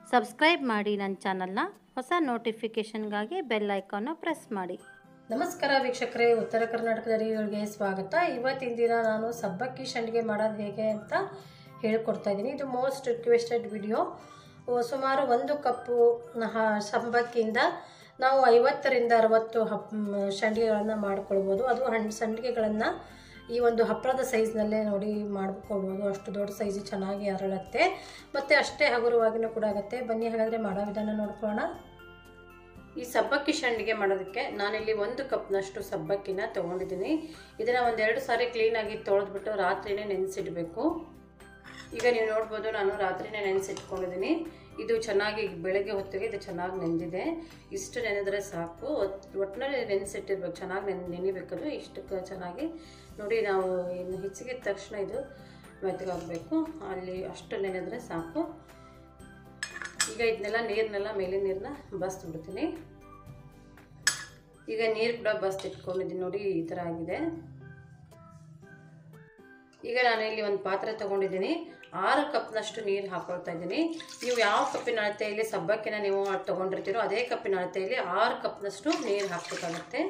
subscribe ಮಾಡಿ ನನ್ನ ಚಾನಲ್ನ ಹೊಸ ನೋಟಿಫಿಕೇಷನ್ಗಾಗಿ ಬೆಲ್ ಐಕಾನ್ನ ಪ್ರೆಸ್ ಮಾಡಿ ನಮಸ್ಕಾರ ವೀಕ್ಷಕರೇ ಉತ್ತರ ಕರ್ನಾಟಕದ ಅಡಿಗೆಗಳಿಗೆ ಸ್ವಾಗತ ಇವತ್ತಿನ ದಿನ ನಾನು ಸಬ್ಬಕ್ಕಿ ಸಂಡಿಗೆ ಮಾಡೋದು ಹೇಗೆ ಅಂತ ಹೇಳ್ಕೊಡ್ತಾ ಇದ್ದೀನಿ ಇದು ಮೋಸ್ಟ್ ರಿಕ್ವೆಸ್ಟೆಡ್ ವಿಡಿಯೋ ಸುಮಾರು ಒಂದು ಕಪ್ಪು ಹ- ಸಬ್ಬಕ್ಕಿಯಿಂದ ನಾವು ಐವತ್ತರಿಂದ ಅರವತ್ತು ಹಪ್ ಸಂಡಿಗೆಗಳನ್ನು ಮಾಡ್ಕೊಳ್ಬೋದು ಅದು ಹಣ್ಣು ಸಂಡಿಗೆಗಳನ್ನು ಈ ಒಂದು ಹಪ್ಪಳದ ಸೈಜ್ನಲ್ಲೇ ನೋಡಿ ಮಾಡ್ಕೊಳ್ಬೋದು ಅಷ್ಟು ದೊಡ್ಡ ಸೈಜ್ ಚೆನ್ನಾಗಿ ಅರಳುತ್ತೆ ಮತ್ತು ಅಷ್ಟೇ ಹಗುರವಾಗಿನೂ ಕೂಡ ಆಗುತ್ತೆ ಬನ್ನಿ ಹಾಗಾದರೆ ಮಾಡೋ ವಿಧಾನ ನೋಡ್ಕೊಳ್ಳೋಣ ಈ ಸಬ್ಬಕ್ಕಿ ಸಂಡಿಗೆ ಮಾಡೋದಕ್ಕೆ ನಾನಿಲ್ಲಿ ಒಂದು ಕಪ್ನಷ್ಟು ಸಬ್ಬಕ್ಕಿನ ತೊಗೊಂಡಿದ್ದೀನಿ ಇದನ್ನು ಒಂದೆರಡು ಸಾರಿ ಕ್ಲೀನಾಗಿ ತೊಳೆದ್ಬಿಟ್ಟು ರಾತ್ರಿನೇ ನೆನೆಸಿಡಬೇಕು ಈಗ ನೀವು ನೋಡ್ಬೋದು ನಾನು ರಾತ್ರಿನೇ ನೆನೆಸಿಟ್ಕೊಂಡಿದ್ದೀನಿ ಇದು ಚೆನ್ನಾಗಿ ಬೆಳಗ್ಗೆ ಹೊತ್ತಿಗೆ ಇದು ಚೆನ್ನಾಗಿ ನೆಂದಿದೆ ಇಷ್ಟು ನೆನೆದ್ರೆ ಸಾಕು ಒಟ್- ಒಟ್ಟಿನಲ್ಲಿ ನೆನೆಸಿಟ್ಟಿರ್ಬೇಕು ಚೆನ್ನಾಗಿ ನೆನೆ ನೆನಿಬೇಕದು ಇಷ್ಟಕ್ಕೆ ಚೆನ್ನಾಗಿ ನೋಡಿ ನಾವು ಇನ್ನು ಹೆಚ್ಚಿಗಿದ ತಕ್ಷಣ ಇದು ಮೆತ್ತಗಾಗಬೇಕು ಅಲ್ಲಿ ಅಷ್ಟು ನೆನೆದ್ರೆ ಸಾಕು ಈಗ ಇದನ್ನೆಲ್ಲ ನೀರನ್ನೆಲ್ಲ ಮೇಲಿನ ನೀರನ್ನ ಬಸ್ಬಿಡ್ತೀನಿ ಈಗ ನೀರು ಕೂಡ ಬಸ್ದು ಇಟ್ಕೊಂಡಿದ್ದೀನಿ ನೋಡಿ ಈ ಥರ ಆಗಿದೆ ಈಗ ನಾನು ಇಲ್ಲಿ ಒಂದು ಪಾತ್ರೆ ತೊಗೊಂಡಿದ್ದೀನಿ ಆರು ಕಪ್ನಷ್ಟು ನೀರು ಹಾಕೊಳ್ತಾ ಇದ್ದೀನಿ ನೀವು ಯಾವ ಕಪ್ಪಿನ ಅಳತೆಯಲ್ಲಿ ಸಬ್ಬಕ್ಕಿನ ನೀವು ತೊಗೊಂಡಿರ್ತೀರೋ ಅದೇ ಕಪ್ಪಿನ ಅಳತೆಯಲ್ಲಿ ಆರು ಕಪ್ನಷ್ಟು ನೀರು ಹಾಕಬೇಕಾಗತ್ತೆ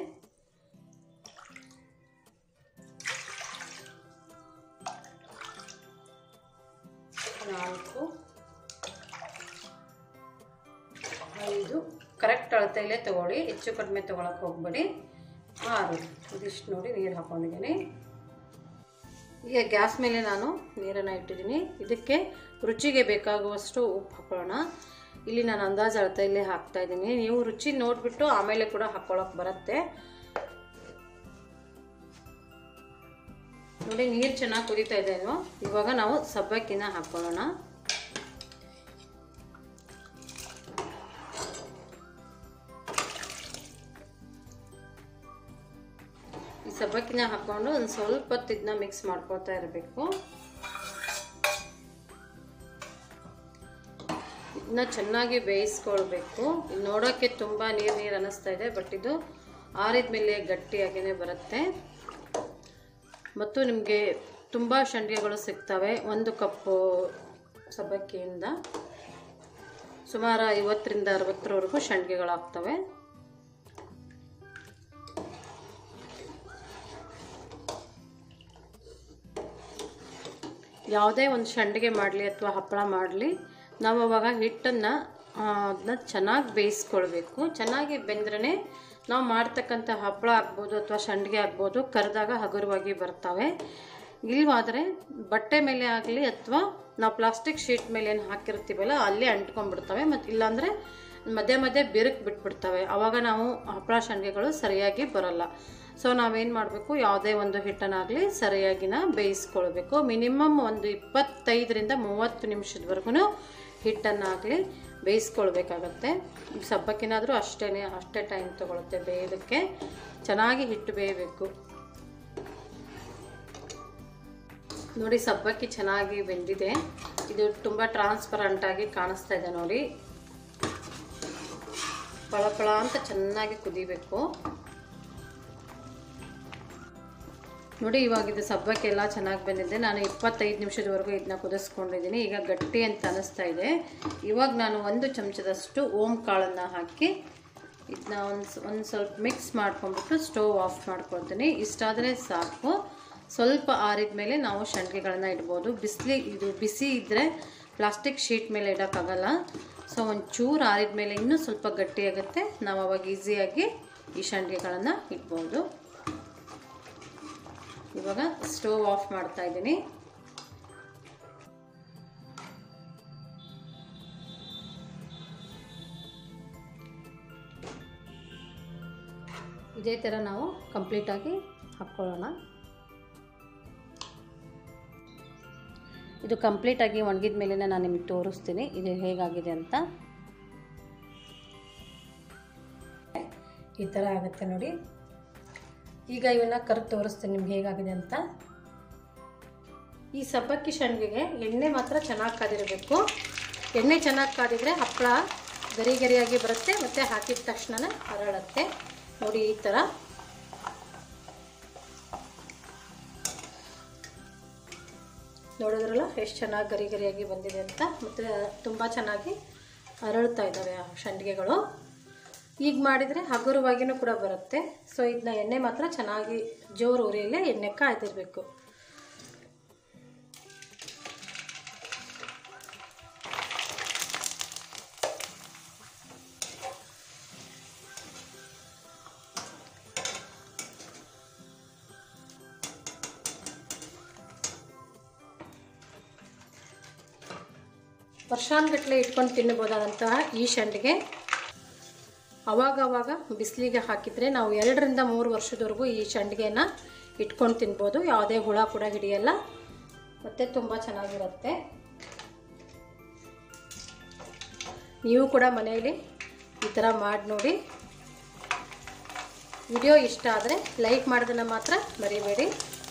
ನಾಲ್ಕು ಐದು ಕರೆಕ್ಟ್ ಅಳತೆಯಲ್ಲೇ ತಗೊಳ್ಳಿ ಹೆಚ್ಚು ಕಡಿಮೆ ತೊಗೊಳಕ್ಕೆ ಹೋಗ್ಬೇಡಿ ಆರು ಇದಿಷ್ಟು ನೋಡಿ ನೀರು ಹಾಕೊಂಡಿದ್ದೀನಿ ಈಗ ಗ್ಯಾಸ್ ಮೇಲೆ ನಾನು ನೀರನ್ನು ಇಟ್ಟಿದ್ದೀನಿ ಇದಕ್ಕೆ ರುಚಿಗೆ ಬೇಕಾಗುವಷ್ಟು ಉಪ್ಪು ಹಾಕೊಳ್ಳೋಣ ಇಲ್ಲಿ ನಾನು ಅಂದಾಜು ಅಳತೆಯಲ್ಲೇ ಹಾಕ್ತಾ ಇದ್ದೀನಿ ನೀವು ರುಚಿ ನೋಡಿಬಿಟ್ಟು ಆಮೇಲೆ ಕೂಡ ಹಾಕ್ಕೊಳ್ಳೋಕೆ ಬರುತ್ತೆ ನೋಡಿ ನೀರು ಚೆನ್ನಾಗಿ ಕುದೀತಾ ಇದೆ ಅಲ್ವಾ ಇವಾಗ ನಾವು ಸಬ್ಬಕ್ಕಿನ ಹಾಕ್ಕೊಳ್ಳೋಣ ಈ ಸಬ್ಬಕ್ಕಿನ ಹಾಕ್ಕೊಂಡು ಒಂದು ಸ್ವಲ್ಪ ಹೊತ್ತು ಇದನ್ನ ಮಿಕ್ಸ್ ಮಾಡ್ಕೊಳ್ತಾ ಇರಬೇಕು ಇದನ್ನ ಚೆನ್ನಾಗಿ ಬೇಯಿಸ್ಕೊಳ್ಬೇಕು ಇದು ನೋಡೋಕ್ಕೆ ತುಂಬ ನೀರು ನೀರು ಅನ್ನಿಸ್ತಾ ಇದೆ ಬಟ್ ಇದು ಆರಿದ ಮೇಲೆ ಗಟ್ಟಿಯಾಗಿಯೇ ಬರುತ್ತೆ ಮತ್ತು ನಿಮಗೆ ತುಂಬ ಸಂಡಿಗೆಗಳು ಸಿಗ್ತವೆ ಒಂದು ಕಪ್ಪು ಸಬ್ಬಕ್ಕಿಯಿಂದ ಸುಮಾರು ಐವತ್ತರಿಂದ ಅರವತ್ತರವರೆಗೂ ಸಂಡಿಗೆಗಳಾಗ್ತವೆ ಯಾವುದೇ ಒಂದು ಸಂಡಿಗೆ ಮಾಡಲಿ ಅಥವಾ ಹಪ್ಪಳ ಮಾಡಲಿ ನಾವು ಅವಾಗ ಹಿಟ್ಟನ್ನು ಅದನ್ನ ಚೆನ್ನಾಗಿ ಬೇಯಿಸ್ಕೊಳ್ಬೇಕು ಚೆನ್ನಾಗಿ ಬೆಂದ್ರೇ ನಾವು ಮಾಡ್ತಕ್ಕಂಥ ಹಪ್ಪಳ ಆಗ್ಬೋದು ಅಥವಾ ಸಂಡಿಗೆ ಆಗ್ಬೋದು ಕರೆದಾಗ ಹಗುರವಾಗಿ ಬರ್ತವೆ ಇಲ್ವಾದರೆ ಬಟ್ಟೆ ಮೇಲೆ ಆಗಲಿ ಅಥವಾ ನಾವು ಪ್ಲಾಸ್ಟಿಕ್ ಶೀಟ್ ಮೇಲೆ ಏನು ಹಾಕಿರ್ತೀವಲ್ಲ ಅಲ್ಲೇ ಅಂಟ್ಕೊಂಡ್ಬಿಡ್ತವೆ ಮತ್ತು ಇಲ್ಲಾಂದರೆ ಮಧ್ಯೆ ಮಧ್ಯೆ ಬಿರುಕು ಬಿಟ್ಬಿಡ್ತವೆ ಆವಾಗ ನಾವು ಹಪ್ಪಳ ಸಂಡಿಗೆಗಳು ಸರಿಯಾಗಿ ಬರಲ್ಲ ಸೊ ನಾವೇನು ಮಾಡಬೇಕು ಯಾವುದೇ ಒಂದು ಹಿಟ್ಟನ್ನಾಗಲಿ ಸರಿಯಾಗಿನ ಬೇಯಿಸ್ಕೊಳ್ಬೇಕು ಮಿನಿಮಮ್ ಒಂದು ಇಪ್ಪತ್ತೈದರಿಂದ ಮೂವತ್ತು ನಿಮಿಷದವರೆಗೂ ಹಿಟ್ಟನ್ನಾಗಲಿ ಬೇಯಿಸ್ಕೊಳ್ಬೇಕಾಗತ್ತೆ ಸಬ್ಬಕ್ಕಿನಾದರೂ ಅಷ್ಟೇ ಅಷ್ಟೇ ಟೈಮ್ ತೊಗೊಳುತ್ತೆ ಬೇಯೋದಕ್ಕೆ ಚೆನ್ನಾಗಿ ಹಿಟ್ಟು ಬೇಯಬೇಕು ನೋಡಿ ಸಬ್ಬಕ್ಕಿ ಚೆನ್ನಾಗಿ ಬೆಂದಿದೆ ಇದು ತುಂಬ ಟ್ರಾನ್ಸ್ಪರೆಂಟಾಗಿ ಕಾಣಿಸ್ತಾ ಇದೆ ನೋಡಿ ಪಳಪಳ ಅಂತ ಚೆನ್ನಾಗಿ ಕುದಿಬೇಕು ನೋಡಿ ಇವಾಗ ಇದು ಸಬ್ಬಕ್ಕೆ ಎಲ್ಲ ಚೆನ್ನಾಗಿ ಬಂದಿದೆ ನಾನು ಇಪ್ಪತ್ತೈದು ನಿಮಿಷದವರೆಗೂ ಇದನ್ನ ಕುದಿಸ್ಕೊಂಡಿದ್ದೀನಿ ಈಗ ಗಟ್ಟಿ ಅಂತ ಅನ್ನಿಸ್ತಾ ಇದೆ ಇವಾಗ ನಾನು ಒಂದು ಚಮಚದಷ್ಟು ಓಂ ಕಾಳನ್ನು ಹಾಕಿ ಇದನ್ನ ಒಂದು ಒಂದು ಸ್ವಲ್ಪ ಮಿಕ್ಸ್ ಮಾಡ್ಕೊಂಡ್ಬಿಟ್ಟು ಸ್ಟವ್ ಆಫ್ ಮಾಡ್ಕೊಳ್ತೀನಿ ಇಷ್ಟಾದರೆ ಸಾಕು ಸ್ವಲ್ಪ ಆರಿದ ಮೇಲೆ ನಾವು ಸಂಡಿಗೆಗಳನ್ನ ಇಡ್ಬೋದು ಬಿಸಿಲಿ ಇದು ಬಿಸಿ ಇದ್ದರೆ ಪ್ಲಾಸ್ಟಿಕ್ ಶೀಟ್ ಮೇಲೆ ಇಡೋಕ್ಕಾಗಲ್ಲ ಸೊ ಒಂದು ಚೂರು ಆರಿದ ಮೇಲೆ ಇನ್ನೂ ಸ್ವಲ್ಪ ಗಟ್ಟಿಯಾಗುತ್ತೆ ನಾವು ಅವಾಗ ಈಸಿಯಾಗಿ ಈ ಸಂಡಿಗೆಗಳನ್ನು ಇಡ್ಬೋದು ಇವಾಗ ಸ್ಟವ್ ಆಫ್ ಮಾಡ್ತಾ ಇದ್ದೀನಿ ಇದೇ ಥರ ನಾವು ಕಂಪ್ಲೀಟಾಗಿ ಹಾಕ್ಕೊಳ್ಳೋಣ ಇದು ಕಂಪ್ಲೀಟಾಗಿ ಒಣಗಿದ ಮೇಲೆ ನಾನು ನಿಮಗೆ ತೋರಿಸ್ತೀನಿ ಇದು ಹೇಗಾಗಿದೆ ಅಂತ ಈ ಥರ ಆಗುತ್ತೆ ನೋಡಿ ಈಗ ಇವನ್ನ ಕರೆದು ತೋರಿಸ್ತೀನಿ ನಿಮ್ಗೆ ಹೇಗಾಗಿದೆ ಅಂತ ಈ ಸಬ್ಬಕ್ಕಿ ಸಂಡಿಗೆಗೆ ಎಣ್ಣೆ ಮಾತ್ರ ಚೆನ್ನಾಗಿ ಕಾದಿರಬೇಕು ಎಣ್ಣೆ ಚೆನ್ನಾಗಿ ಕಾದಿದ್ರೆ ಹಪ್ಪಳ ಗರಿ ಗರಿಯಾಗಿ ಬರುತ್ತೆ ಮತ್ತು ಹಾಕಿದ ತಕ್ಷಣ ಹರಳುತ್ತೆ ನೋಡಿ ಈ ಥರ ನೋಡಿದ್ರಲ್ಲ ಎಷ್ಟು ಚೆನ್ನಾಗಿ ಗರಿ ಗರಿಯಾಗಿ ಬಂದಿದೆ ಅಂತ ಮತ್ತು ತುಂಬ ಚೆನ್ನಾಗಿ ಅರಳ್ತಾ ಇದ್ದಾವೆ ಆ ಸಂಡಿಗೆಗಳು ಈಗ ಮಾಡಿದರೆ ಹಗುರವಾಗಿನೂ ಕೂಡ ಬರುತ್ತೆ ಸೊ ಇದನ್ನ ಎಣ್ಣೆ ಮಾತ್ರ ಚೆನ್ನಾಗಿ ಜೋರು ಉರಿಯಲ್ಲೇ ಎಣ್ಣೆ ಕಾಯ್ದಿರಬೇಕು ವರ್ಷಾನುಗಟ್ಟಲೆ ಇಟ್ಕೊಂಡು ತಿನ್ನಬಹುದಾದಂತಹ ಈ ಸಂಡಿಗೆ ಅವಾಗವಾಗ ಬಿಸಿಲಿಗೆ ಹಾಕಿದರೆ ನಾವು ಎರಡರಿಂದ ಮೂರು ವರ್ಷದವರೆಗೂ ಈ ಸಂಡಿಗೆನ ಇಟ್ಕೊಂಡು ತಿನ್ಬೋದು ಯಾವುದೇ ಹುಳ ಕೂಡ ಹಿಡಿಯಲ್ಲ ಮತ್ತು ತುಂಬ ಚೆನ್ನಾಗಿರುತ್ತೆ ನೀವು ಕೂಡ ಮನೆಯಲ್ಲಿ ಈ ಥರ ಮಾಡಿ ನೋಡಿ ವಿಡಿಯೋ ಇಷ್ಟ ಆದರೆ ಲೈಕ್ ಮಾಡೋದನ್ನು ಮಾತ್ರ ಮರಿಬೇಡಿ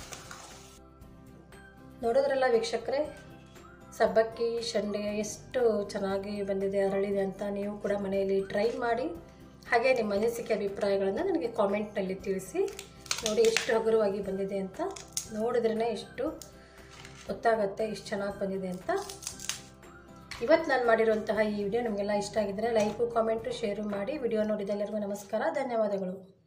ನೋಡಿದ್ರಲ್ಲ ವೀಕ್ಷಕರೇ ಸಬ್ಬಕ್ಕಿ ಸಂಡಿಗೆ ಎಷ್ಟು ಚೆನ್ನಾಗಿ ಬಂದಿದೆ ಅರಳಿದೆ ಅಂತ ನೀವು ಕೂಡ ಮನೆಯಲ್ಲಿ ಟ್ರೈ ಮಾಡಿ ಹಾಗೆ ನಿಮ್ಮ ಅನಿಸಿಕೆ ಅಭಿಪ್ರಾಯಗಳನ್ನು ನನಗೆ ಕಾಮೆಂಟ್ನಲ್ಲಿ ತಿಳಿಸಿ ನೋಡಿ ಎಷ್ಟು ಹಗುರವಾಗಿ ಬಂದಿದೆ ಅಂತ ನೋಡಿದ್ರೇ ಎಷ್ಟು ಗೊತ್ತಾಗತ್ತೆ ಎಷ್ಟು ಚೆನ್ನಾಗಿ ಬಂದಿದೆ ಅಂತ ಇವತ್ತು ನಾನು ಮಾಡಿರುವಂತಹ ಈ ವಿಡಿಯೋ ನಿಮಗೆಲ್ಲ ಇಷ್ಟ ಆಗಿದ್ದರೆ ಲೈಕು ಕಾಮೆಂಟು ಶೇರು ಮಾಡಿ ವಿಡಿಯೋ ನೋಡಿದ ಎಲ್ಲರಿಗೂ ನಮಸ್ಕಾರ ಧನ್ಯವಾದಗಳು